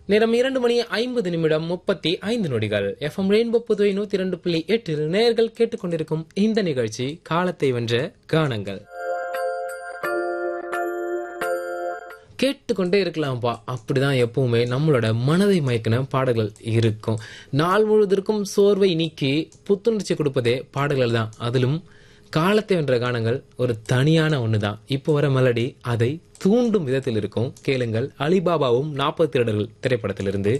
நேரம் இரண்டு மணி ஐம்பது நிமிடம் முப்பத்தி ஐந்து நொடிகள் எஃப்எம் ரெயின்போ புதுவை நூத்தி இரண்டு புள்ளி எட்டில் நேர்கள் கேட்டுக்கொண்டிருக்கும் இந்த நிகழ்ச்சி காலத்தை வென்ற கானங்கள் கேட்டுக்கொண்டே இருக்கலாம்ப்பா அப்படிதான் எப்பவுமே நம்மளோட மனதை மயக்கின பாடல்கள் இருக்கும் நாள் முழுவதற்கும் சோர்வை நீக்கி புத்துணர்ச்சி கொடுப்பதே பாடல்கள் தான் அதிலும் காலத்தை வென்ற கானங்கள் ஒரு தனியான ஒண்ணுதான் இப்போ வர மெலடி அதை தூண்டும் விதத்தில் இருக்கும் கேளுங்கள் அலிபாபாவும் நாற்பது திருடர்கள் திரைப்படத்திலிருந்து